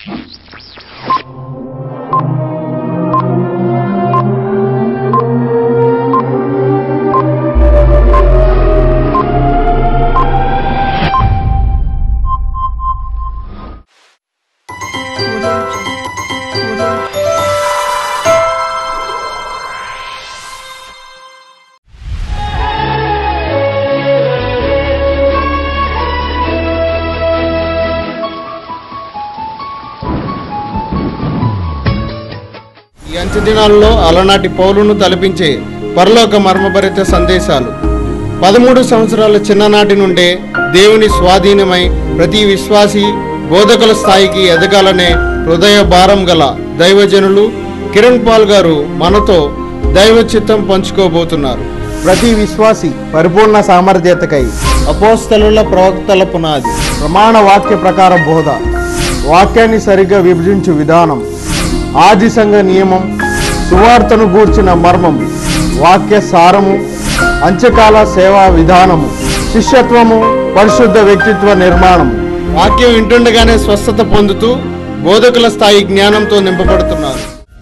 ఈ అంచె దినాల్లో అలనాటి పౌలును తలపించే పరలోక మర్మభరిత సందేశాలు పదమూడు సంవత్సరాల చిన్ననాటి నుండే దేవుని స్వాధీనమై ప్రతి విశ్వాసి బోధకుల స్థాయికి ఎదగాలనే హృదయ భారం గల దైవజనులు కిరణ్ పాల్ గారు మనతో దైవ చిత్తం పంచుకోబోతున్నారు ప్రతి విశ్వాసి పరిపూర్ణ సామర్థ్యతకై అపోస్తలుల ప్రవక్తల పునాది ప్రమాణ వాక్య ప్రకార బోధ వాక్యాన్ని సరిగ్గా విభజించు విధానం ఆది సంఘ నియమం సువార్తను గూర్చిన మర్మం వాక్య సారము అంత్యకాల సేవా విధానము శిష్యత్వము పరిశుద్ధ వ్యక్తిత్వ నిర్మాణం వాక్యం వింటుండగానే స్వస్థత పొందుతూ బోధకుల స్థాయి జ్ఞానంతో నింపబడుతున్నారు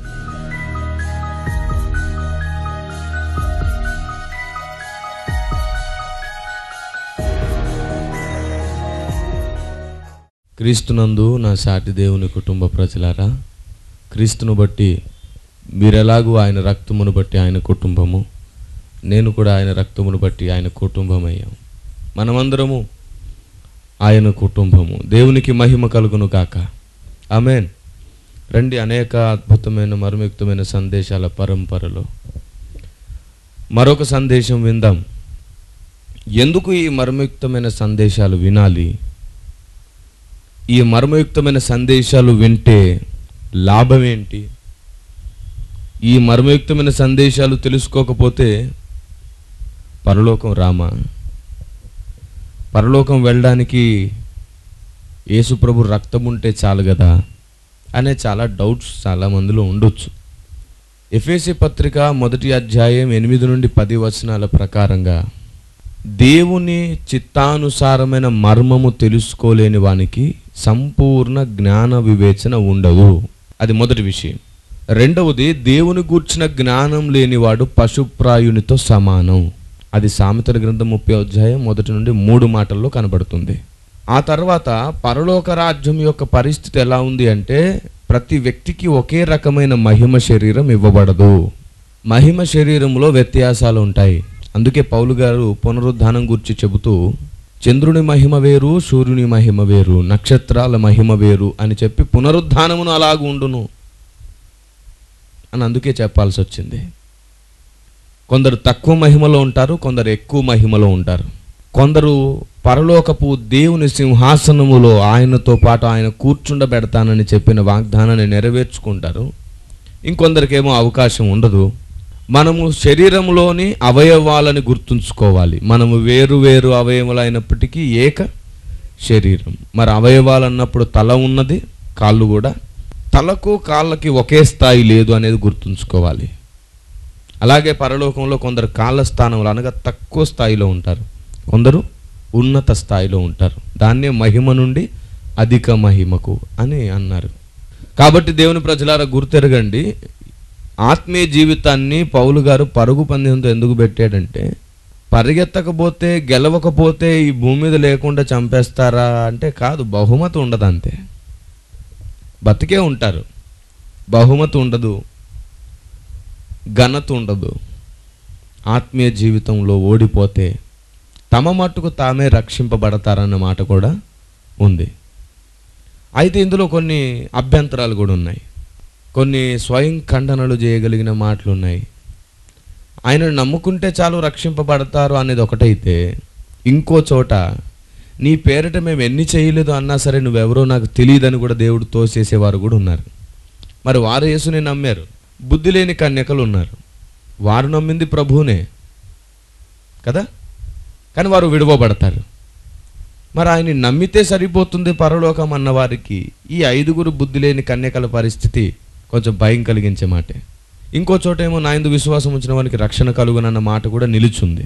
క్రీస్తునందు నా సాటి దేవుని కుటుంబ ప్రజలారా క్రీస్తును బట్టి మీరెలాగూ ఆయన రక్తమును బట్టి ఆయన కుటుంబము నేను కూడా ఆయన రక్తమును బట్టి ఆయన కుటుంబం అయ్యాం మనమందరము ఆయన కుటుంబము దేవునికి మహిమ కలుగును కాక ఆమెన్ రండి అనేక అద్భుతమైన మర్మయుక్తమైన సందేశాల పరంపరలో మరొక సందేశం విందాం ఎందుకు ఈ మర్మయుక్తమైన సందేశాలు వినాలి ఈ మర్మయుక్తమైన సందేశాలు వింటే లాభం ఏంటి ఈ మర్మయుక్తమైన సందేశాలు తెలుసుకోకపోతే పరలోకం రామా పరలోకం వెళ్ళడానికి యేసుప్రభు రక్తం ఉంటే చాలు కదా అనే చాలా డౌట్స్ చాలా మందిలో ఉండొచ్చు ఎఫ్ఎసి పత్రిక మొదటి అధ్యాయం ఎనిమిది నుండి పది వచనాల ప్రకారంగా దేవుని చిత్తానుసారమైన మర్మము తెలుసుకోలేని వానికి సంపూర్ణ జ్ఞాన వివేచన ఉండదు అది మొదటి విషయం రెండవది దేవుని గూర్చిన జ్ఞానం లేనివాడు పశుప్రాయునితో సమానం అది సామెతల గ్రంథం ముప్పై అధ్యాయం మొదటి నుండి మూడు మాటల్లో కనబడుతుంది ఆ తర్వాత పరలోక రాజ్యం యొక్క పరిస్థితి ఎలా ఉంది అంటే ప్రతి వ్యక్తికి ఒకే రకమైన మహిమ శరీరం ఇవ్వబడదు మహిమ శరీరంలో వ్యత్యాసాలు ఉంటాయి అందుకే పౌలు గారు పునరుద్ధానం గురించి చెబుతూ చంద్రుని మహిమ వేరు సూర్యుని మహిమ వేరు నక్షత్రాల మహిమ వేరు అని చెప్పి పునరుద్ధానమును అలాగూ ఉండును అని అందుకే చెప్పాల్సి వచ్చింది కొందరు తక్కువ మహిమలో ఉంటారు కొందరు ఎక్కువ మహిమలో ఉంటారు కొందరు పరలోకపు దేవుని సింహాసనములో ఆయనతో పాటు ఆయన కూర్చుండబెడతానని చెప్పిన వాగ్దానాన్ని నెరవేర్చుకుంటారు ఇంకొందరికేమో అవకాశం ఉండదు మనము శరీరంలోని అవయవాలని గుర్తుంచుకోవాలి మనము వేరు వేరు అవయవాలైనప్పటికీ ఏక శరీరం మరి అవయవాలు అన్నప్పుడు తల ఉన్నది కాళ్ళు కూడా తలకు కాళ్ళకి ఒకే స్థాయి లేదు అనేది గుర్తుంచుకోవాలి అలాగే పరలోకంలో కొందరు కాళ్ళ స్థానంలో అనగా తక్కువ స్థాయిలో ఉంటారు కొందరు ఉన్నత స్థాయిలో ఉంటారు దాన్నే మహిమ నుండి అధిక మహిమకు అని అన్నారు కాబట్టి దేవుని ప్రజలారా గుర్తెరగండి ఆత్మీయ జీవితాన్ని పౌలు గారు పరుగు పందెంతో ఎందుకు పెట్టాడంటే పరిగెత్తకపోతే గెలవకపోతే ఈ భూమి మీద లేకుండా చంపేస్తారా అంటే కాదు బహుమతి ఉండదు అంతే బతికే ఉంటారు బహుమతి ఉండదు ఘనత ఉండదు ఆత్మీయ జీవితంలో ఓడిపోతే తమ మట్టుకు తామే రక్షింపబడతారన్న మాట కూడా ఉంది అయితే ఇందులో కొన్ని అభ్యంతరాలు కూడా ఉన్నాయి కొన్ని స్వయం ఖండనలు చేయగలిగిన మాటలు ఉన్నాయి ఆయనను నమ్ముకుంటే చాలు రక్షింపబడతారు అనేది ఒకటైతే ఇంకో చోట నీ పేరిట మేము ఎన్ని చేయలేదు అన్నా సరే నువ్వెవరో నాకు తెలియదని కూడా దేవుడు తోసేసేవారు కూడా ఉన్నారు మరి వారు యేసుని నమ్మారు బుద్ధి లేని కన్యకలు ఉన్నారు వారు నమ్మింది ప్రభువునే కదా కానీ వారు విడవబడతారు మరి ఆయన నమ్మితే సరిపోతుంది పరలోకం అన్న వారికి ఈ ఐదుగురు బుద్ధి లేని కన్యకల పరిస్థితి కొంచెం భయం కలిగించే మాటే ఇంకో చోట ఏమో నాయందు విశ్వాసం ఉంచిన వానికి రక్షణ కలుగునన్న మాట కూడా నిలుచుంది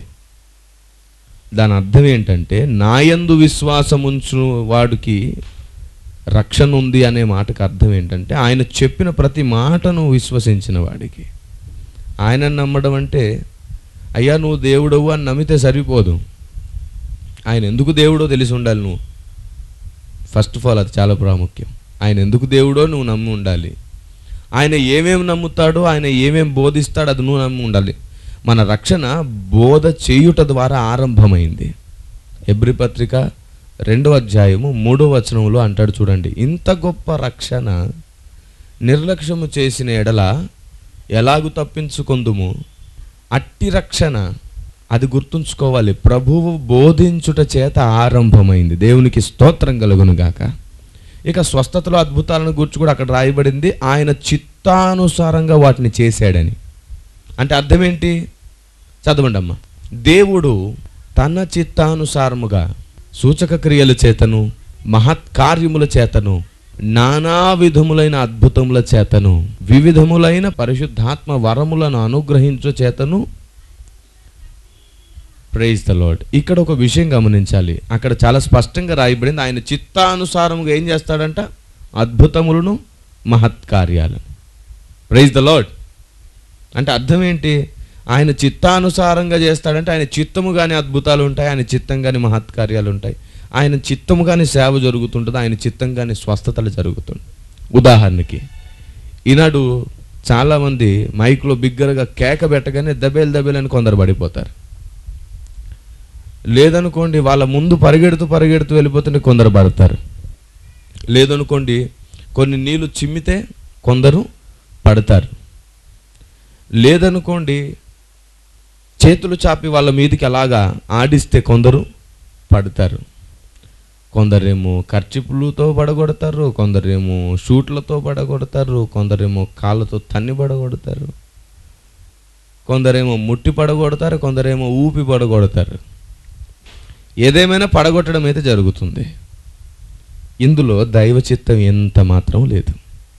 దాని అర్థం ఏంటంటే నాయందు విశ్వాసం ఉంచు వాడికి రక్షణ ఉంది అనే మాటకు అర్థం ఏంటంటే ఆయన చెప్పిన ప్రతి మాటను విశ్వసించిన వాడికి ఆయన నమ్మడం అంటే అయ్యా నువ్వు దేవుడవు అని నమ్మితే సరిపోదు ఆయన ఎందుకు దేవుడో తెలిసి ఉండాలి నువ్వు ఫస్ట్ ఆఫ్ ఆల్ అది చాలా ప్రాముఖ్యం ఆయన ఎందుకు దేవుడో నువ్వు నమ్మి ఉండాలి ఆయన ఏమేమి నమ్ముతాడో ఆయన ఏమేమి బోధిస్తాడో అది నువ్వు నమ్మి ఉండాలి మన రక్షణ బోధ చేయుట ద్వారా ఆరంభమైంది హెబ్రి పత్రిక రెండవ అధ్యాయము మూడవ వచనంలో అంటాడు చూడండి ఇంత గొప్ప రక్షణ నిర్లక్ష్యము చేసిన ఎడల ఎలాగు తప్పించుకొందుము అట్టి రక్షణ అది గుర్తుంచుకోవాలి ప్రభువు బోధించుట చేత ఆరంభమైంది దేవునికి స్తోత్రం కలుగును గాక ఇక స్వస్థతలో అద్భుతాలను గురించి కూడా అక్కడ రాయబడింది ఆయన చిత్తానుసారంగా వాటిని చేశాడని అంటే అర్థం ఏంటి చదవండి అమ్మా దేవుడు తన చిత్తానుసారముగా సూచక క్రియల చేతను మహత్కార్యముల చేతను నానా విధములైన అద్భుతముల చేతను వివిధములైన పరిశుద్ధాత్మ వరములను అనుగ్రహించు చేతను ప్రైజ్ ద లాడ్ ఇక్కడ ఒక విషయం గమనించాలి అక్కడ చాలా స్పష్టంగా రాయబడింది ఆయన చిత్తానుసారముగా ఏం చేస్తాడంట అద్భుతములను మహత్కార్యాలను ప్రైజ్ ద లాడ్ అంటే అర్థం ఏంటి ఆయన చిత్తానుసారంగా చేస్తాడంటే ఆయన చిత్తము కానీ అద్భుతాలు ఉంటాయి ఆయన చిత్తం కానీ మహత్కార్యాలు ఉంటాయి ఆయన చిత్తము కానీ సేవ జరుగుతుంటుంది ఆయన చిత్తం కానీ స్వస్థతలు జరుగుతుంది ఉదాహరణకి ఈనాడు చాలామంది మైక్లో బిగ్గరగా కేక పెట్టగానే దబేలు దబేలు అని కొందరు పడిపోతారు లేదనుకోండి వాళ్ళ ముందు పరిగెడుతూ పరిగెడుతూ వెళ్ళిపోతుంటే కొందరు పడతారు లేదనుకోండి కొన్ని నీళ్లు చిమ్మితే కొందరు పడతారు లేదనుకోండి చేతులు చాపి వాళ్ళ మీదకి అలాగా ఆడిస్తే కొందరు పడతారు కొందరేమో ఖర్చిపులతో పడగొడతారు కొందరేమో షూట్లతో పడగొడతారు కొందరేమో కాళ్ళతో తన్ని పడగొడతారు కొందరేమో ముట్టి పడగొడతారు కొందరేమో ఊపి పడగొడతారు ఏదేమైనా పడగొట్టడం అయితే జరుగుతుంది ఇందులో దైవ చిత్తం ఎంత మాత్రం లేదు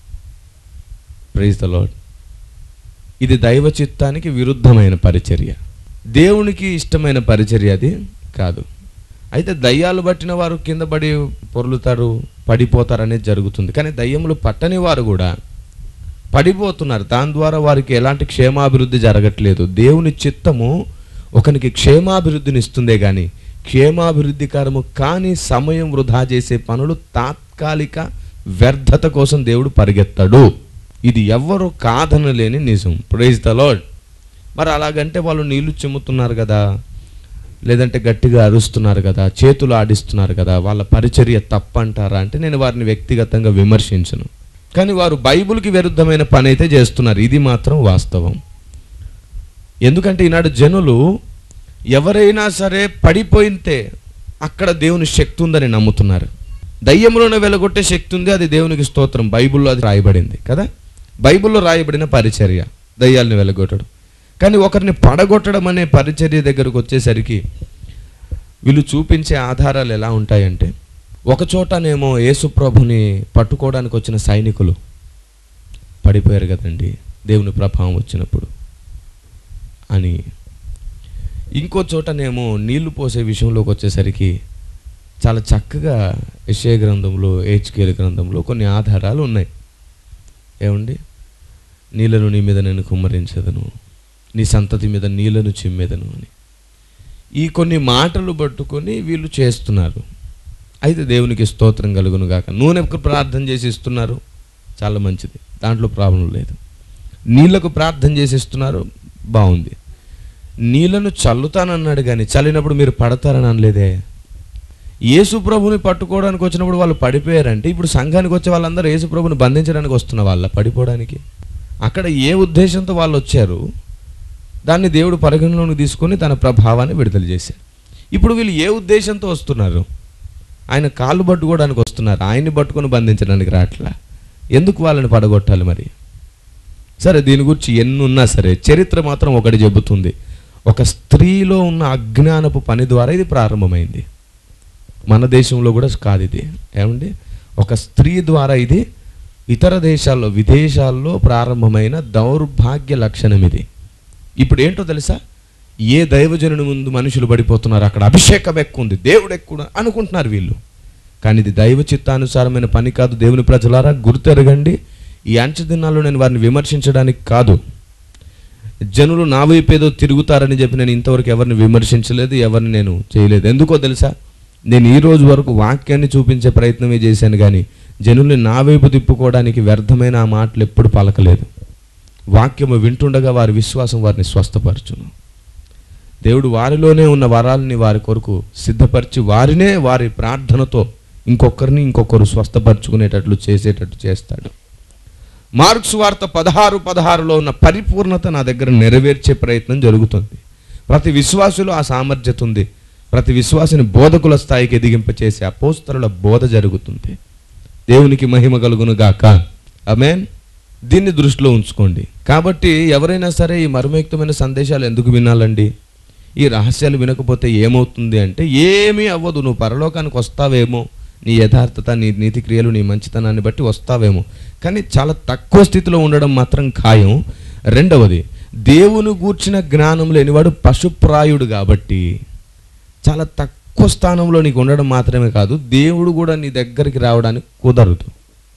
ప్రైజ్ ద లాడ్ ఇది దైవ చిత్తానికి విరుద్ధమైన పరిచర్య దేవునికి ఇష్టమైన పరిచర్య అది కాదు అయితే దయ్యాలు పట్టిన వారు కింద పడి పొర్లుతారు పడిపోతారు అనేది జరుగుతుంది కానీ దయ్యములు పట్టని వారు కూడా పడిపోతున్నారు దాని ద్వారా వారికి ఎలాంటి క్షేమాభివృద్ధి జరగట్లేదు దేవుని చిత్తము ఒకనికి క్షేమాభివృద్ధిని ఇస్తుందే కానీ క్షేమాభివృద్ధికరము కాని సమయం వృధా చేసే పనులు తాత్కాలిక వ్యర్థత కోసం దేవుడు పరిగెత్తాడు ఇది ఎవ్వరు కాదనలేని నిజం ప్రైజ్ ద లార్డ్ మరి అలాగంటే వాళ్ళు నీళ్లు చిమ్ముతున్నారు కదా లేదంటే గట్టిగా అరుస్తున్నారు కదా చేతులు ఆడిస్తున్నారు కదా వాళ్ళ పరిచర్య తప్పంటారా అంటే నేను వారిని వ్యక్తిగతంగా విమర్శించను కానీ వారు బైబిల్కి విరుద్ధమైన పని అయితే చేస్తున్నారు ఇది మాత్రం వాస్తవం ఎందుకంటే ఈనాడు జనులు ఎవరైనా సరే పడిపోయితే అక్కడ దేవుని శక్తి ఉందని నమ్ముతున్నారు దయ్యములను వెలగొట్టే శక్తి ఉంది అది దేవునికి స్తోత్రం బైబిల్లో అది రాయబడింది కదా బైబిల్లో రాయబడిన పరిచర్య దయ్యాలను వెలగొట్టడం కానీ ఒకరిని పడగొట్టడం అనే పరిచర్య దగ్గరకు వచ్చేసరికి వీళ్ళు చూపించే ఆధారాలు ఎలా ఉంటాయంటే ఒక చోటనేమో యేసుప్రభుని పట్టుకోవడానికి వచ్చిన సైనికులు పడిపోయారు కదండి దేవుని ప్రభావం వచ్చినప్పుడు అని ఇంకో చోటనేమో నీళ్లు పోసే విషయంలోకి వచ్చేసరికి చాలా చక్కగా యెషయా గ్రంథంలో హెచ్కేల గ్రంథంలో కొన్ని ఆధారాలు ఉన్నాయి ఏమండి నీళ్లను నీ మీద నేను కుమ్మరించదను నీ సంతతి మీద నీళ్లను చిమ్మెదను అని ఈ కొన్ని మాటలు పట్టుకొని వీళ్ళు చేస్తున్నారు అయితే దేవునికి స్తోత్రం కలుగును గాక నూనెకు ప్రార్థన చేసి ఇస్తున్నారు చాలా మంచిది దాంట్లో ప్రాబ్లం లేదు నీళ్లకు ప్రార్థన చేసి ఇస్తున్నారు బాగుంది నీళ్లను చల్లుతానన్నాడు కానీ చల్లినప్పుడు మీరు పడతారని అనలేదే యేసు ప్రభుని పట్టుకోవడానికి వచ్చినప్పుడు వాళ్ళు పడిపోయారంటే ఇప్పుడు సంఘానికి వచ్చే వాళ్ళందరూ యేసు ప్రభుని బంధించడానికి వస్తున్న వాళ్ళ పడిపోవడానికి అక్కడ ఏ ఉద్దేశంతో వాళ్ళు వచ్చారు దాన్ని దేవుడు పరిగణలోకి తీసుకొని తన ప్రభావాన్ని విడుదల చేశారు ఇప్పుడు వీళ్ళు ఏ ఉద్దేశంతో వస్తున్నారు ఆయన కాళ్ళు పట్టుకోవడానికి వస్తున్నారు ఆయన్ని పట్టుకొని బంధించడానికి రావట్లా ఎందుకు వాళ్ళని పడగొట్టాలి మరి సరే దీని గురించి ఎన్ని ఉన్నా సరే చరిత్ర మాత్రం ఒకటి చెబుతుంది ఒక స్త్రీలో ఉన్న అజ్ఞానపు పని ద్వారా ఇది ప్రారంభమైంది మన దేశంలో కూడా కాదు ఇది ఏమండి ఒక స్త్రీ ద్వారా ఇది ఇతర దేశాల్లో విదేశాల్లో ప్రారంభమైన దౌర్భాగ్య లక్షణం ఇది ఇప్పుడు ఏంటో తెలుసా ఏ దైవజనుని ముందు మనుషులు పడిపోతున్నారు అక్కడ అభిషేకం ఎక్కువ ఉంది దేవుడు ఎక్కువ అనుకుంటున్నారు వీళ్ళు కానీ ఇది దైవ చిత్తానుసారమైన పని కాదు దేవుని ప్రజలారా గుర్తెరగండి ఈ అంచె దినాల్లో నేను వారిని విమర్శించడానికి కాదు జనులు నా వైపు ఏదో తిరుగుతారని చెప్పి నేను ఇంతవరకు ఎవరిని విమర్శించలేదు ఎవరిని నేను చేయలేదు ఎందుకో తెలుసా నేను ఈ రోజు వరకు వాక్యాన్ని చూపించే ప్రయత్నమే చేశాను కానీ జనుల్ని నా వైపు తిప్పుకోవడానికి వ్యర్థమైన ఆ మాటలు ఎప్పుడు పలకలేదు వాక్యము వింటుండగా వారి విశ్వాసం వారిని స్వస్థపరచును దేవుడు వారిలోనే ఉన్న వరాలని వారి కొరకు సిద్ధపరిచి వారినే వారి ప్రార్థనతో ఇంకొకరిని ఇంకొకరు స్వస్థపరచుకునేటట్లు చేసేటట్లు చేస్తాడు మార్క్స్ వార్త పదహారు పదహారులో ఉన్న పరిపూర్ణత నా దగ్గర నెరవేర్చే ప్రయత్నం జరుగుతుంది ప్రతి విశ్వాసులో ఆ సామర్థ్యత ఉంది ప్రతి విశ్వాసిని బోధకుల స్థాయికి ఎదిగింపచేసే అపోస్తరుల బోధ జరుగుతుంది దేవునికి మహిమ కలుగును గాక అమేన్ దీన్ని దృష్టిలో ఉంచుకోండి కాబట్టి ఎవరైనా సరే ఈ మర్మయుక్తమైన సందేశాలు ఎందుకు వినాలండి ఈ రహస్యాలు వినకపోతే ఏమవుతుంది అంటే ఏమీ అవ్వదు నువ్వు పరలోకానికి వస్తావేమో నీ యథార్థత నీ నీతి క్రియలు నీ మంచితనాన్ని బట్టి వస్తావేమో కానీ చాలా తక్కువ స్థితిలో ఉండడం మాత్రం ఖాయం రెండవది దేవుని గూర్చిన జ్ఞానం లేనివాడు పశుప్రాయుడు కాబట్టి చాలా తక్కువ స్థానంలో నీకు ఉండడం మాత్రమే కాదు దేవుడు కూడా నీ దగ్గరికి రావడానికి కుదరదు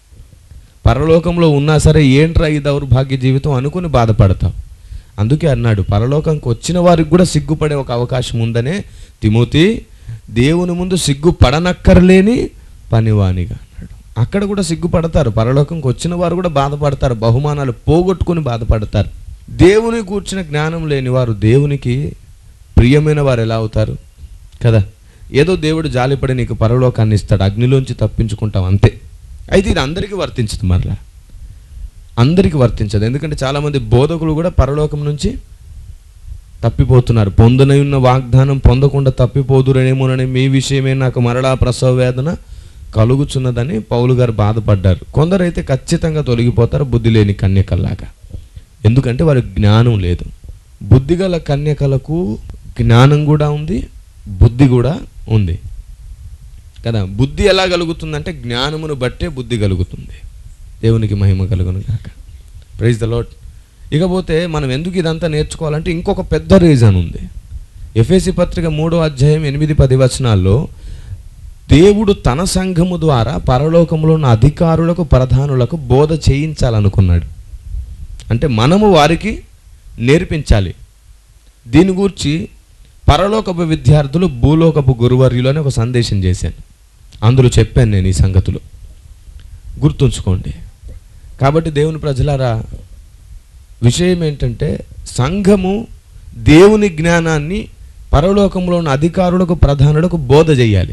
పరలోకంలో ఉన్నా సరే ఏంట్రా ఈ దౌర్భాగ్య జీవితం అనుకుని బాధపడతావు అందుకే అన్నాడు పరలోకంకి వచ్చిన వారికి కూడా సిగ్గుపడే ఒక అవకాశం ఉందనే తిమోతి దేవుని ముందు సిగ్గు పడనక్కర్లేని పనివానిగా అన్నాడు అక్కడ కూడా సిగ్గుపడతారు పరలోకంకి వచ్చిన వారు కూడా బాధపడతారు బహుమానాలు పోగొట్టుకుని బాధపడతారు దేవుని కూర్చిన జ్ఞానం లేని వారు దేవునికి ప్రియమైన వారు ఎలా అవుతారు కదా ఏదో దేవుడు జాలిపడి నీకు పరలోకాన్ని ఇస్తాడు అగ్నిలోంచి తప్పించుకుంటాం అంతే అయితే ఇది అందరికీ వర్తించదు మరలా అందరికీ వర్తించదు ఎందుకంటే చాలామంది బోధకులు కూడా పరలోకం నుంచి తప్పిపోతున్నారు పొందనై ఉన్న వాగ్దానం పొందకుండా తప్పిపోదురేమోనని మీ విషయమే నాకు మరలా ప్రసవ వేదన కలుగుచున్నదని పౌలు గారు బాధపడ్డారు కొందరైతే ఖచ్చితంగా తొలగిపోతారు బుద్ధి లేని కన్యకల్లాగా ఎందుకంటే వారికి జ్ఞానం లేదు బుద్ధిగల కన్యకలకు జ్ఞానం కూడా ఉంది బుద్ధి కూడా ఉంది కదా బుద్ధి ఎలా కలుగుతుందంటే జ్ఞానమును బట్టే బుద్ధి కలుగుతుంది దేవునికి మహిమ కలుగును కాక ప్రైజ్ ద లాట్ ఇకపోతే మనం ఎందుకు ఇదంతా నేర్చుకోవాలంటే ఇంకొక పెద్ద రీజన్ ఉంది ఎఫ్ఎసి పత్రిక మూడో అధ్యాయం ఎనిమిది పది వచనాల్లో దేవుడు తన సంఘము ద్వారా పరలోకంలో ఉన్న అధికారులకు ప్రధానులకు బోధ చేయించాలనుకున్నాడు అంటే మనము వారికి నేర్పించాలి దీని గురించి పరలోకపు విద్యార్థులు భూలోకపు గురువర్యులు అని ఒక సందేశం చేశాను అందులో చెప్పాను నేను ఈ సంగతులు గుర్తుంచుకోండి కాబట్టి దేవుని ప్రజలారా విషయం ఏంటంటే సంఘము దేవుని జ్ఞానాన్ని పరలోకంలో ఉన్న అధికారులకు ప్రధానులకు బోధ చేయాలి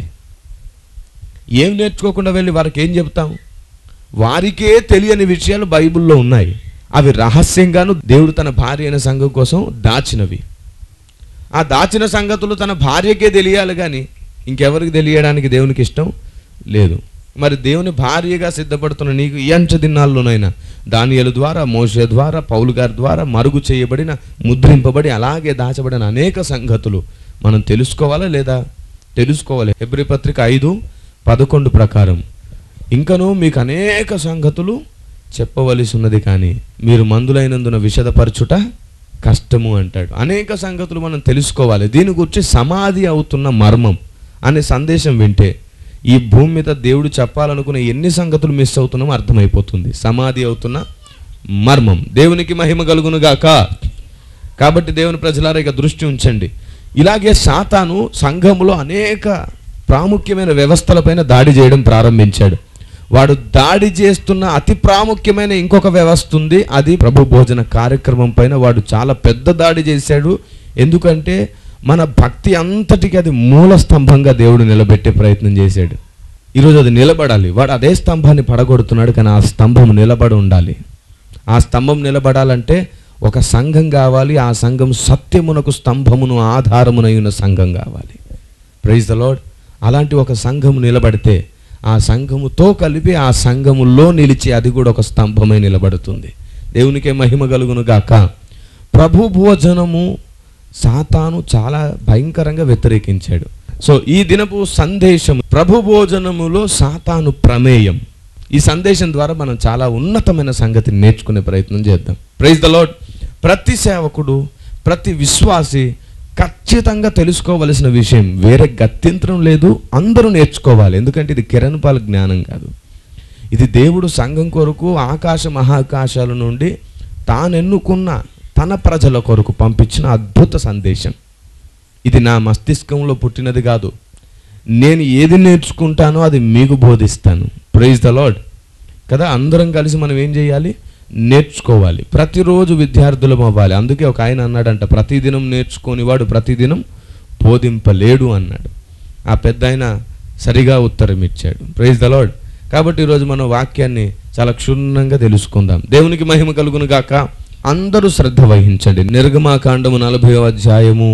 ఏం నేర్చుకోకుండా వెళ్ళి వారికి ఏం చెప్తాం వారికే తెలియని విషయాలు బైబిల్లో ఉన్నాయి అవి రహస్యంగాను దేవుడు తన భార్య అయిన సంఘం కోసం దాచినవి ఆ దాచిన సంగతులు తన భార్యకే తెలియాలి కానీ ఇంకెవరికి తెలియడానికి దేవునికి ఇష్టం లేదు మరి దేవుని భార్యగా సిద్ధపడుతున్న నీకు ఈ అంచ దినాల్లోనైనా దానియలు ద్వారా మోషే ద్వారా పౌలు గారి ద్వారా మరుగు చేయబడిన ముద్రింపబడి అలాగే దాచబడిన అనేక సంగతులు మనం తెలుసుకోవాలా లేదా తెలుసుకోవాలి హెబ్రి పత్రిక ఐదు పదకొండు ప్రకారం ఇంకనూ మీకు అనేక సంగతులు చెప్పవలసి ఉన్నది కానీ మీరు మందులైనందున విషదపరచుట కష్టము అంటాడు అనేక సంగతులు మనం తెలుసుకోవాలి దీని గురించి సమాధి అవుతున్న మర్మం అనే సందేశం వింటే ఈ భూమి మీద దేవుడు చెప్పాలనుకునే ఎన్ని సంగతులు మిస్ అవుతున్నామో అర్థమైపోతుంది సమాధి అవుతున్న మర్మం దేవునికి మహిమ కలుగును గాక కాబట్టి దేవుని ప్రజలారా ఇక దృష్టి ఉంచండి ఇలాగే సాతాను సంఘములో అనేక ప్రాముఖ్యమైన వ్యవస్థలపైన దాడి చేయడం ప్రారంభించాడు వాడు దాడి చేస్తున్న అతి ప్రాముఖ్యమైన ఇంకొక వ్యవస్థ ఉంది అది ప్రభు భోజన కార్యక్రమం పైన వాడు చాలా పెద్ద దాడి చేశాడు ఎందుకంటే మన భక్తి అంతటికి అది మూల స్తంభంగా దేవుడు నిలబెట్టే ప్రయత్నం చేశాడు ఈరోజు అది నిలబడాలి వాడు అదే స్తంభాన్ని పడగొడుతున్నాడు కానీ ఆ స్తంభం నిలబడి ఉండాలి ఆ స్తంభం నిలబడాలంటే ఒక సంఘం కావాలి ఆ సంఘం సత్యమునకు స్తంభమును ఆధారమునై ఉన్న సంఘం కావాలి ప్రైజ్ ద లార్డ్ అలాంటి ఒక సంఘం నిలబడితే ఆ సంఘముతో కలిపి ఆ సంఘములో నిలిచి అది కూడా ఒక స్తంభమై నిలబడుతుంది దేవునికే మహిమ కలుగును గాక ప్రభు భోజనము సాతాను చాలా భయంకరంగా వ్యతిరేకించాడు సో ఈ దినపు సందేశం ప్రభు భోజనములో సాతాను ప్రమేయం ఈ సందేశం ద్వారా మనం చాలా ఉన్నతమైన సంగతిని నేర్చుకునే ప్రయత్నం చేద్దాం ప్రైజ్ ద లార్డ్ ప్రతి సేవకుడు ప్రతి విశ్వాసి ఖచ్చితంగా తెలుసుకోవలసిన విషయం వేరే గత్యంతరం లేదు అందరూ నేర్చుకోవాలి ఎందుకంటే ఇది కిరణపాల జ్ఞానం కాదు ఇది దేవుడు సంఘం కొరకు ఆకాశ మహాకాశాల నుండి తానెన్నుకున్న తన ప్రజల కొరకు పంపించిన అద్భుత సందేశం ఇది నా మస్తిష్కంలో పుట్టినది కాదు నేను ఏది నేర్చుకుంటానో అది మీకు బోధిస్తాను ప్రైజ్ ద లాడ్ కదా అందరం కలిసి మనం ఏం చేయాలి నేర్చుకోవాలి ప్రతిరోజు విద్యార్థులం అవ్వాలి అందుకే ఒక ఆయన అన్నాడంట ప్రతిదినం నేర్చుకోనివాడు ప్రతిదినం బోధింపలేడు అన్నాడు ఆ పెద్ద ఆయన సరిగా ఉత్తరం ఇచ్చాడు ప్రైజ్ ద లాడ్ కాబట్టి ఈరోజు మనం వాక్యాన్ని చాలా క్షుణ్ణంగా తెలుసుకుందాం దేవునికి మహిమ కలుగును గాక అందరూ శ్రద్ధ వహించండి నిర్గమాకాండము నలభై అధ్యాయము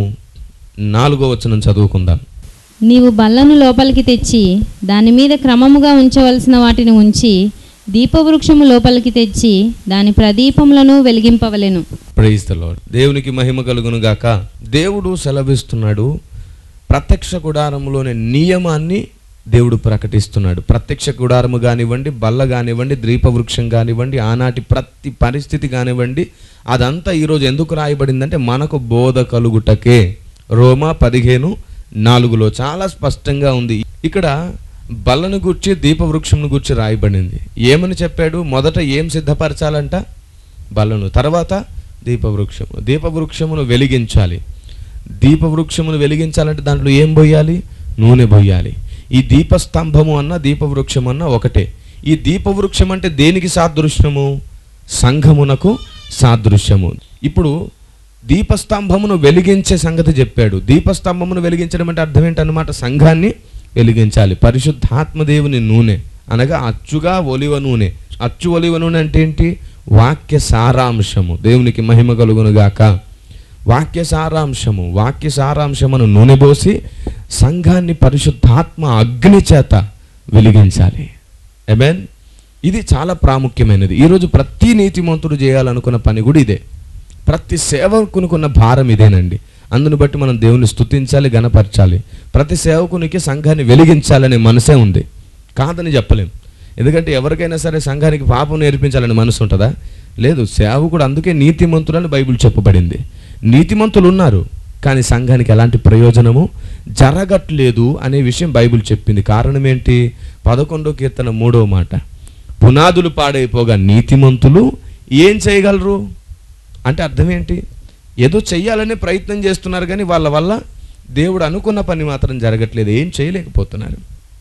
నాలుగో వచనం చదువుకుందాం నీవు బల్లను లోపలికి తెచ్చి దాని మీద క్రమముగా ఉంచవలసిన వాటిని ఉంచి దీపవృక్షము లోపలికి తెచ్చి దాని ప్రదీపములను వెలిగింపవలెను ప్రైజ్ ద లార్డ్ దేవునికి మహిమ కలుగును గాక దేవుడు సెలవిస్తున్నాడు ప్రత్యక్ష గుడారములోని నియమాన్ని దేవుడు ప్రకటిస్తున్నాడు ప్రత్యక్ష గుడారము కానివ్వండి బల్ల కానివ్వండి ద్వీపవృక్షం కానివ్వండి ఆనాటి ప్రతి పరిస్థితి కానివ్వండి అదంతా ఈరోజు ఎందుకు రాయబడిందంటే మనకు బోధ కలుగుటకే రోమా పదిహేను నాలుగులో చాలా స్పష్టంగా ఉంది ఇక్కడ బల్లను గుర్చి దీపవృక్షంను గుర్చి రాయబడింది ఏమని చెప్పాడు మొదట ఏం సిద్ధపరచాలంట బలను తర్వాత దీపవృక్షము దీపవృక్షమును వెలిగించాలి దీపవృక్షమును వెలిగించాలంటే దాంట్లో ఏం పోయాలి నూనె పోయాలి ఈ దీపస్తంభము అన్న దీపవృక్షం అన్న ఒకటే ఈ దీపవృక్షం అంటే దేనికి సాదృశ్యము సంఘమునకు సాదృశ్యము ఇప్పుడు దీపస్తంభమును వెలిగించే సంగతి చెప్పాడు దీపస్తంభమును వెలిగించడం అంటే అర్థం ఏంటన్నమాట సంఘాన్ని వెలిగించాలి పరిశుద్ధాత్మదేవుని నూనె అనగా అచ్చుగా ఒలివ నూనె అచ్చు ఒలివ నూనె అంటే ఏంటి వాక్య సారాంశము దేవునికి మహిమ కలుగును గాక వాక్య సారాంశము వాక్య సారాంశమును నూనె పోసి సంఘాన్ని పరిశుద్ధాత్మ అగ్ని చేత వెలిగించాలి ఎమెన్ ఇది చాలా ప్రాముఖ్యమైనది ఈరోజు ప్రతి నీతిమంతుడు చేయాలనుకున్న పని కూడా ఇదే ప్రతి సేవకునుకున్న భారం ఇదేనండి అందును బట్టి మనం దేవుని స్తుతించాలి గణపరచాలి ప్రతి సేవకునికి సంఘాన్ని వెలిగించాలనే మనసే ఉంది కాదని చెప్పలేం ఎందుకంటే ఎవరికైనా సరే సంఘానికి పాపం నేర్పించాలని మనసు ఉంటుందా లేదు సేవకుడు అందుకే నీతిమంతులని బైబిల్ చెప్పబడింది నీతిమంతులు ఉన్నారు కానీ సంఘానికి ఎలాంటి ప్రయోజనము జరగట్లేదు అనే విషయం బైబిల్ చెప్పింది కారణం ఏంటి పదకొండో కీర్తన మూడో మాట పునాదులు పాడైపోగా నీతిమంతులు ఏం చేయగలరు అంటే అర్థం ఏంటి ఏదో చెయ్యాలనే ప్రయత్నం చేస్తున్నారు కానీ వాళ్ళ వల్ల దేవుడు అనుకున్న పని మాత్రం జరగట్లేదు ఏం చేయలేకపోతున్నారు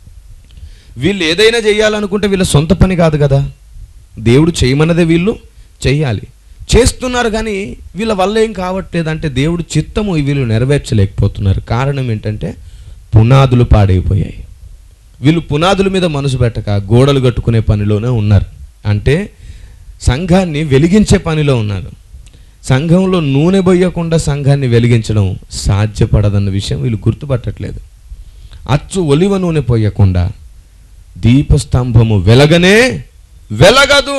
వీళ్ళు ఏదైనా చేయాలనుకుంటే వీళ్ళ సొంత పని కాదు కదా దేవుడు చేయమన్నదే వీళ్ళు చెయ్యాలి చేస్తున్నారు కానీ వీళ్ళ వల్ల ఏం కావట్లేదు అంటే దేవుడు చిత్తము వీళ్ళు నెరవేర్చలేకపోతున్నారు కారణం ఏంటంటే పునాదులు పాడైపోయాయి వీళ్ళు పునాదుల మీద మనసు పెట్టక గోడలు కట్టుకునే పనిలోనే ఉన్నారు అంటే సంఘాన్ని వెలిగించే పనిలో ఉన్నారు సంఘంలో నూనె బొయ్యకుండా సంఘాన్ని వెలిగించడం సాధ్యపడదన్న విషయం వీళ్ళు గుర్తుపట్టట్లేదు అచ్చు ఒలివ నూనె పోయకుండా దీపస్తంభము వెలగనే వెలగదు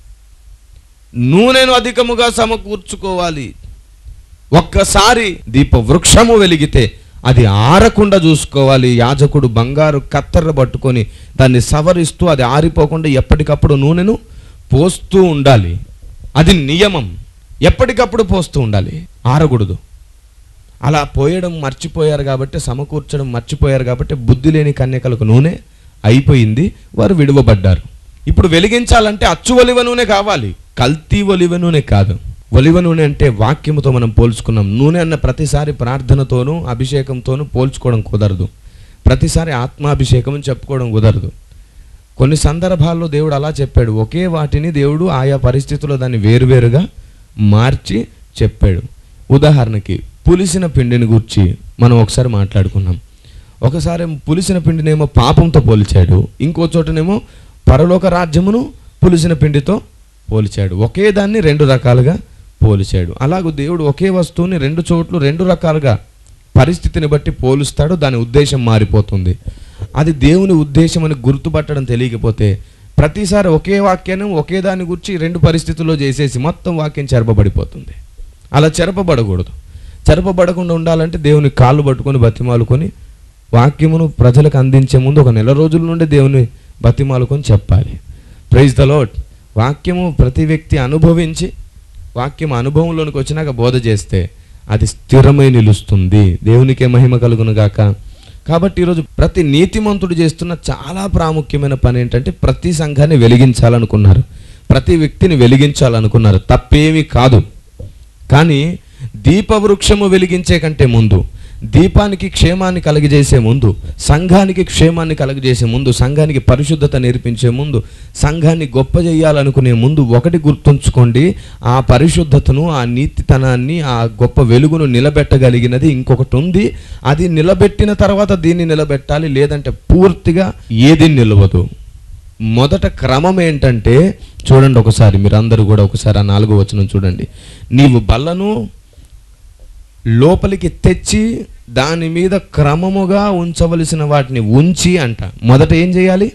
నూనెను అధికముగా సమకూర్చుకోవాలి ఒక్కసారి దీప వృక్షము వెలిగితే అది ఆరకుండా చూసుకోవాలి యాజకుడు బంగారు కత్తెర పట్టుకొని దాన్ని సవరిస్తూ అది ఆరిపోకుండా ఎప్పటికప్పుడు నూనెను పోస్తూ ఉండాలి అది నియమం ఎప్పటికప్పుడు పోస్తూ ఉండాలి ఆరకూడదు అలా పోయడం మర్చిపోయారు కాబట్టి సమకూర్చడం మర్చిపోయారు కాబట్టి బుద్ధి లేని కన్యకలకు నూనె అయిపోయింది వారు విడువబడ్డారు ఇప్పుడు వెలిగించాలంటే అచ్చు ఒలివ నూనె కావాలి కల్తీ ఒలివ నూనె కాదు ఒలివ నూనె అంటే వాక్యముతో మనం పోల్చుకున్నాం నూనె అన్న ప్రతిసారి ప్రార్థనతోనూ అభిషేకంతోనూ పోల్చుకోవడం కుదరదు ప్రతిసారి ఆత్మాభిషేకం అని చెప్పుకోవడం కుదరదు కొన్ని సందర్భాల్లో దేవుడు అలా చెప్పాడు ఒకే వాటిని దేవుడు ఆయా పరిస్థితుల్లో దాన్ని వేరువేరుగా మార్చి చెప్పాడు ఉదాహరణకి పులిసిన పిండిని గురించి మనం ఒకసారి మాట్లాడుకున్నాం ఒకసారి పులిసిన పిండినేమో పాపంతో పోల్చాడు ఇంకో చోటనేమో పరలోక రాజ్యమును పులిసిన పిండితో పోల్చాడు ఒకే దాన్ని రెండు రకాలుగా పోల్చాడు అలాగూ దేవుడు ఒకే వస్తువుని రెండు చోట్ల రెండు రకాలుగా పరిస్థితిని బట్టి పోలుస్తాడు దాని ఉద్దేశం మారిపోతుంది అది దేవుని ఉద్దేశం అని గుర్తుపట్టడం తెలియకపోతే ప్రతిసారి ఒకే వాక్యాన్ని ఒకే దాని గురించి రెండు పరిస్థితుల్లో చేసేసి మొత్తం వాక్యం చెరపబడిపోతుంది అలా చెరపబడకూడదు చెరపబడకుండా ఉండాలంటే దేవుని కాళ్ళు పట్టుకొని బతిమాలుకొని వాక్యమును ప్రజలకు అందించే ముందు ఒక నెల రోజుల నుండి దేవుని బతిమాలుకొని చెప్పాలి ప్రైజ్ ద లాడ్ వాక్యము ప్రతి వ్యక్తి అనుభవించి వాక్యం అనుభవంలోనికి వచ్చినాక బోధ చేస్తే అది స్థిరమై నిలుస్తుంది దేవునికే మహిమ కలుగును గాక కాబట్టి ఈరోజు ప్రతి నీతిమంతుడు చేస్తున్న చాలా ప్రాముఖ్యమైన పని ఏంటంటే ప్రతి సంఘాన్ని వెలిగించాలనుకున్నారు ప్రతి వ్యక్తిని వెలిగించాలనుకున్నారు తప్పేమీ కాదు కానీ దీపవృక్షము వెలిగించే కంటే ముందు దీపానికి క్షేమాన్ని కలగజేసే ముందు సంఘానికి క్షేమాన్ని కలగజేసే ముందు సంఘానికి పరిశుద్ధత నేర్పించే ముందు సంఘాన్ని గొప్ప చేయాలనుకునే ముందు ఒకటి గుర్తుంచుకోండి ఆ పరిశుద్ధతను ఆ నీతితనాన్ని ఆ గొప్ప వెలుగును నిలబెట్టగలిగినది ఇంకొకటి ఉంది అది నిలబెట్టిన తర్వాత దీన్ని నిలబెట్టాలి లేదంటే పూర్తిగా ఏది నిలవదు మొదట క్రమం ఏంటంటే చూడండి ఒకసారి మీరు అందరూ కూడా ఒకసారి ఆ నాలుగో వచనం చూడండి నీవు బల్లను లోపలికి తెచ్చి దాని మీద క్రమముగా ఉంచవలసిన వాటిని ఉంచి అంట మొదట ఏం చేయాలి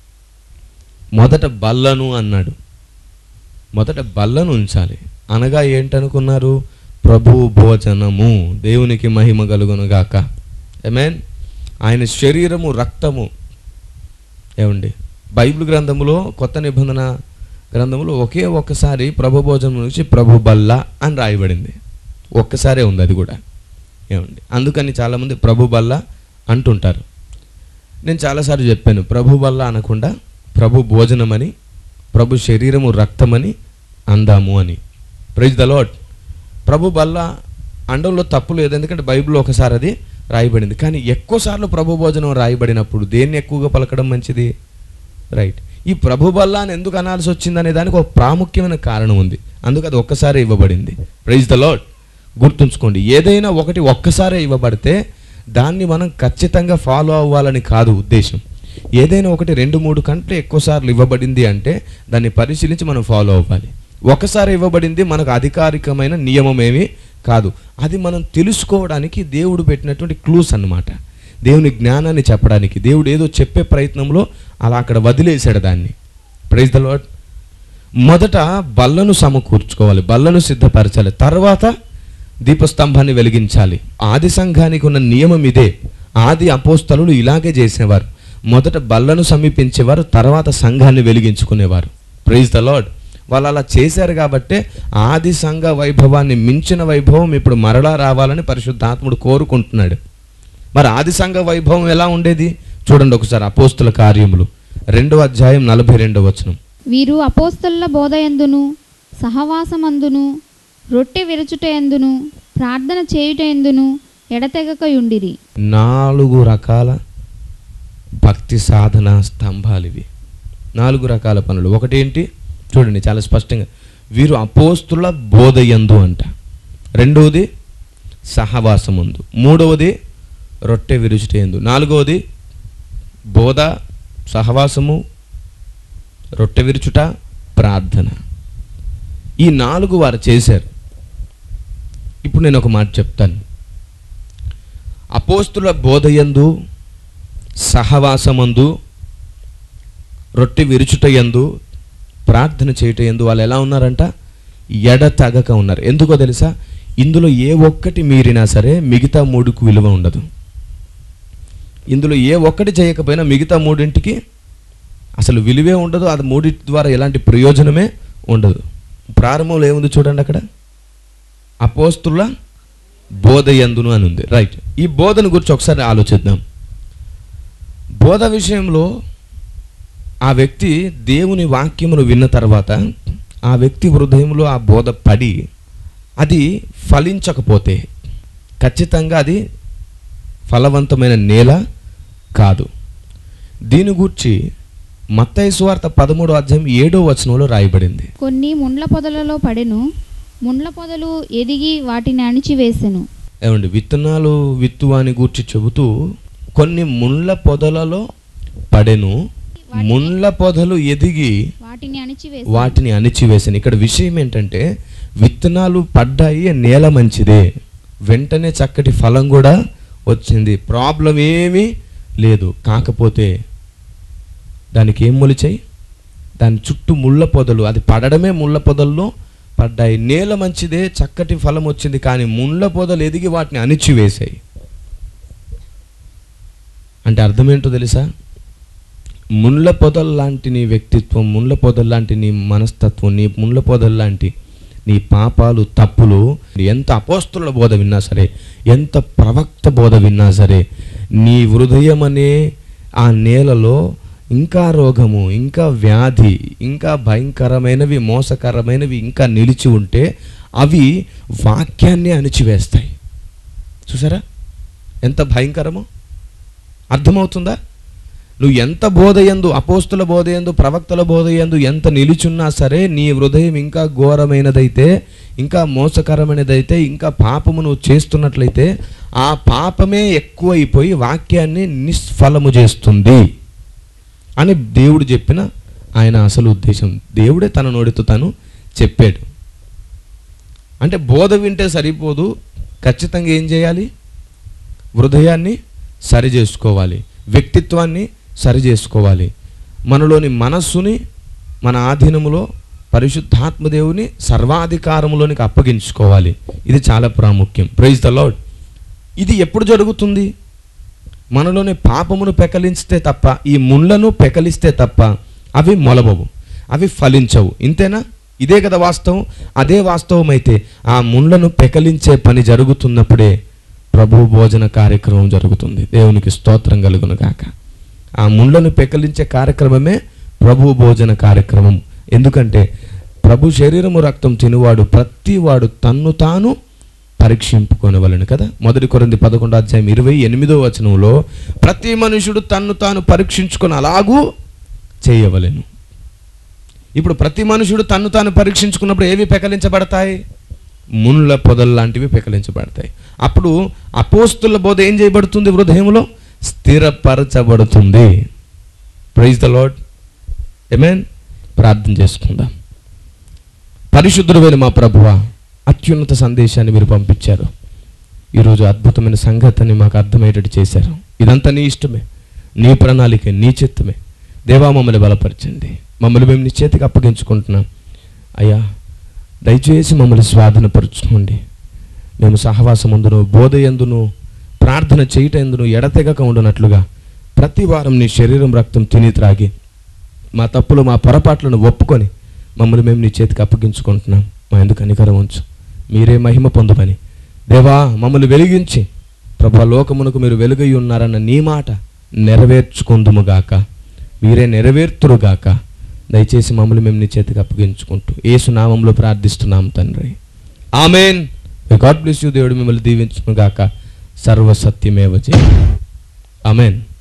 మొదట బల్లను అన్నాడు మొదట బల్లను ఉంచాలి అనగా ఏంటనుకున్నారు ప్రభు భోజనము దేవునికి మహిమ కలుగును గాక మీన్ ఆయన శరీరము రక్తము ఏమండి బైబిల్ గ్రంథములో కొత్త నిబంధన గ్రంథములో ఒకే ఒక్కసారి ప్రభు భోజనం నుంచి ప్రభు బల్ల అని రాయబడింది ఒక్కసారే ఉంది అది కూడా ఏమండి అందుకని చాలామంది ప్రభు బల్ల అంటుంటారు నేను చాలాసార్లు చెప్పాను ప్రభు బల్ల అనకుండా ప్రభు భోజనమని ప్రభు శరీరము రక్తమని అందాము అని ప్రైజ్ ద లాడ్ ప్రభు బల్ల అండంలో తప్పు లేదు ఎందుకంటే బైబిల్లో ఒకసారి అది రాయబడింది కానీ ఎక్కువసార్లు ప్రభు భోజనం రాయబడినప్పుడు దేన్ని ఎక్కువగా పలకడం మంచిది రైట్ ఈ ప్రభు బల్ల అని ఎందుకు అనాల్సి వచ్చిందనే దానికి ఒక ప్రాముఖ్యమైన కారణం ఉంది అందుకు అది ఒక్కసారి ఇవ్వబడింది ప్రైజ్ ద లాడ్ గుర్తుంచుకోండి ఏదైనా ఒకటి ఒక్కసారే ఇవ్వబడితే దాన్ని మనం ఖచ్చితంగా ఫాలో అవ్వాలని కాదు ఉద్దేశం ఏదైనా ఒకటి రెండు మూడు కంటే ఎక్కువ సార్లు ఇవ్వబడింది అంటే దాన్ని పరిశీలించి మనం ఫాలో అవ్వాలి ఒకసారి ఇవ్వబడింది మనకు అధికారికమైన నియమం ఏమీ కాదు అది మనం తెలుసుకోవడానికి దేవుడు పెట్టినటువంటి క్లూస్ అన్నమాట దేవుని జ్ఞానాన్ని చెప్పడానికి దేవుడు ఏదో చెప్పే ప్రయత్నంలో అలా అక్కడ వదిలేశాడు దాన్ని ప్రైజ్ ద లాడ్ మొదట బల్లను సమకూర్చుకోవాలి బల్లను సిద్ధపరచాలి తర్వాత దీపస్తంభాన్ని వెలిగించాలి ఆది సంఘానికి ఉన్న నియమం ఇదే ఆది అపోస్తలులు ఇలాగే చేసేవారు మొదట బల్లను సమీపించేవారు తర్వాత సంఘాన్ని వెలిగించుకునేవారు ప్రైజ్ ద లాడ్ వాళ్ళు అలా చేశారు కాబట్టే ఆది సంఘ వైభవాన్ని మించిన వైభవం ఇప్పుడు మరలా రావాలని పరిశుద్ధాత్ముడు కోరుకుంటున్నాడు మరి ఆది సంఘ వైభవం ఎలా ఉండేది చూడండి ఒకసారి అపోస్తుల కార్యములు రెండో అధ్యాయం నలభై రెండో వచనం వీరు అపోస్తలుల బోధయందును సహవాసమందును రొట్టె విరుచుటయందును ప్రార్థన చేయుటయందును ఎడతెగకయుండిరి నాలుగు రకాల భక్తి సాధన స్తంభాలు ఇవి నాలుగు రకాల పనులు ఒకటేంటి చూడండి చాలా స్పష్టంగా వీరు అపోస్తుల బోధయందు అంట రెండవది సహవాసముందు మూడవది రొట్టె విరుచుటయందు నాలుగవది బోధ సహవాసము రొట్టె విరుచుట ప్రార్థన ఈ నాలుగు వారు చేశారు ఇప్పుడు నేను ఒక మాట చెప్తాను అపోస్తుల బోధయందు సహవాసమందు రొట్టె విరుచుటయందు ప్రార్థన చేయటయందు వాళ్ళు ఎలా ఉన్నారంట ఎడతగక ఉన్నారు ఎందుకో తెలుసా ఇందులో ఏ ఒక్కటి మీరినా సరే మిగతా మూడుకు విలువ ఉండదు ఇందులో ఏ ఒక్కటి చేయకపోయినా మిగతా మూడింటికి అసలు విలువే ఉండదు అది మూడింటి ద్వారా ఎలాంటి ప్రయోజనమే ఉండదు ప్రారంభంలో ఏముంది చూడండి అక్కడ అపోస్తుల బోధ ఎందును అని ఉంది రైట్ ఈ బోధన గురించి ఒకసారి ఆలోచిద్దాం బోధ విషయంలో ఆ వ్యక్తి దేవుని వాక్యమును విన్న తర్వాత ఆ వ్యక్తి హృదయంలో ఆ బోధ పడి అది ఫలించకపోతే ఖచ్చితంగా అది ఫలవంతమైన నేల కాదు దీని గూర్చి మత్తయి సువార్త పదమూడో అధ్యాయం ఏడో వచనంలో రాయబడింది కొన్ని ముండ్ల పొదలలో పడెను ముండ్ల పొదలు ఎదిగి వాటిని అణిచివేసెను ఏమండి విత్తనాలు విత్తు అని గూర్చి చెబుతూ కొన్ని ముండ్ల పొదలలో పడెను ముండ్ల పొదలు ఎదిగి వాటిని అణిచివేసి వాటిని అణిచివేసాను ఇక్కడ విషయం ఏంటంటే విత్తనాలు పడ్డాయి నేల మంచిదే వెంటనే చక్కటి ఫలం కూడా వచ్చింది ప్రాబ్లం ఏమీ లేదు కాకపోతే దానికి ఏం మొలిచాయి దాని చుట్టూ ముళ్ళ పొదలు అది పడడమే ముళ్ళ పొదల్లో పడ్డాయి నేల మంచిదే చక్కటి ఫలం వచ్చింది కానీ ముళ్ళ పొదలు ఎదిగి వాటిని అణిచివేశాయి అంటే అర్థం ఏంటో తెలుసా ముళ్ళ పొదల లాంటి నీ వ్యక్తిత్వం ముళ్ళ పొదల లాంటి నీ మనస్తత్వం నీ ముళ్ళ పొదల లాంటి నీ పాపాలు తప్పులు ఎంత అపోస్తుల బోధ విన్నా సరే ఎంత ప్రవక్త బోధ విన్నా సరే నీ హృదయం అనే ఆ నేలలో ఇంకా రోగము ఇంకా వ్యాధి ఇంకా భయంకరమైనవి మోసకరమైనవి ఇంకా నిలిచి ఉంటే అవి వాక్యాన్ని అణిచివేస్తాయి చూసారా ఎంత భయంకరమో అర్థమవుతుందా నువ్వు ఎంత బోధయందు అపోస్తుల బోధయందు ప్రవక్తల బోధయందు ఎంత నిలుచున్నా సరే నీ హృదయం ఇంకా ఘోరమైనదైతే ఇంకా మోసకరమైనదైతే ఇంకా పాపము నువ్వు చేస్తున్నట్లయితే ఆ పాపమే ఎక్కువైపోయి వాక్యాన్ని నిష్ఫలము చేస్తుంది అని దేవుడు చెప్పిన ఆయన అసలు ఉద్దేశం దేవుడే తన నోటితో తను చెప్పాడు అంటే బోధ వింటే సరిపోదు ఖచ్చితంగా ఏం చేయాలి హృదయాన్ని సరి చేసుకోవాలి వ్యక్తిత్వాన్ని సరి చేసుకోవాలి మనలోని మనస్సుని మన ఆధీనములో పరిశుద్ధాత్మదేవుని సర్వాధికారములోనికి అప్పగించుకోవాలి ఇది చాలా ప్రాముఖ్యం ప్రైజ్ ద లార్డ్ ఇది ఎప్పుడు జరుగుతుంది మనలోని పాపమును పెకలిస్తే తప్ప ఈ ముళ్ళను పెకలిస్తే తప్ప అవి మొలబవు అవి ఫలించవు ఇంతేనా ఇదే కదా వాస్తవం అదే వాస్తవం అయితే ఆ ముళ్ళను పెకలించే పని జరుగుతున్నప్పుడే ప్రభు భోజన కార్యక్రమం జరుగుతుంది దేవునికి స్తోత్రం కలుగును గాక ఆ ముళ్ళను పెకలించే కార్యక్రమమే ప్రభు భోజన కార్యక్రమం ఎందుకంటే ప్రభు శరీరము రక్తం తినువాడు ప్రతివాడు తన్ను తాను పరీక్షింపుకొనవలను కదా మొదటి కొరింది పదకొండు అధ్యాయం ఇరవై ఎనిమిదో వచనంలో ప్రతి మనుషుడు తన్ను తాను పరీక్షించుకొని అలాగూ చేయవలెను ఇప్పుడు ప్రతి మనుషుడు తన్ను తాను పరీక్షించుకున్నప్పుడు ఏవి పెకలించబడతాయి ముళ్ళ పొదలు లాంటివి పెకలించబడతాయి అప్పుడు అపోస్తుల బోధ ఏం చేయబడుతుంది హృదయంలో స్థిరపరచబడుతుంది ప్రైజ్ ద లాడ్ ఎమెన్ ప్రార్థన చేసుకుందాం పరిశుద్ధుడైన మా ప్రభువ అత్యున్నత సందేశాన్ని మీరు పంపించారు ఈరోజు అద్భుతమైన సంగతిని మాకు అర్థమయ్యేటట్టు చేశారు ఇదంతా నీ ఇష్టమే నీ ప్రణాళిక నీ చిత్తమే దేవా మమ్మల్ని బలపరచండి మమ్మల్ని మేము నీ చేతికి అప్పగించుకుంటున్నాం అయ్యా దయచేసి మమ్మల్ని స్వాధీనపరచుకోండి మేము సహవాసముందును బోధ ఎందును ప్రార్థన చేయటందును ఎడతెగక ఉండునట్లుగా ప్రతి వారం నీ శరీరం రక్తం తిని త్రాగి మా తప్పులు మా పొరపాట్లను ఒప్పుకొని మమ్మల్ని మేము నీ చేతికి అప్పగించుకుంటున్నాం మా ఎందుకు అనికరం ఉంచు మీరే మహిమ పొందమని దేవా మమ్మల్ని వెలిగించి ప్రభా లోకమునకు మీరు వెలుగై ఉన్నారన్న నీ మాట నెరవేర్చుకుందుముగాక మీరే నెరవేర్తురుగాక దయచేసి మమ్మల్ని మేము నీ చేతికి అప్పగించుకుంటూ ఏసు నామంలో ప్రార్థిస్తున్నాం తండ్రి ఆమెన్ గాడ్ బ్లెస్ యూ దేవుడు మిమ్మల్ని దీవించును గాక సర్వసత్యమేవ జయ ఆమెన్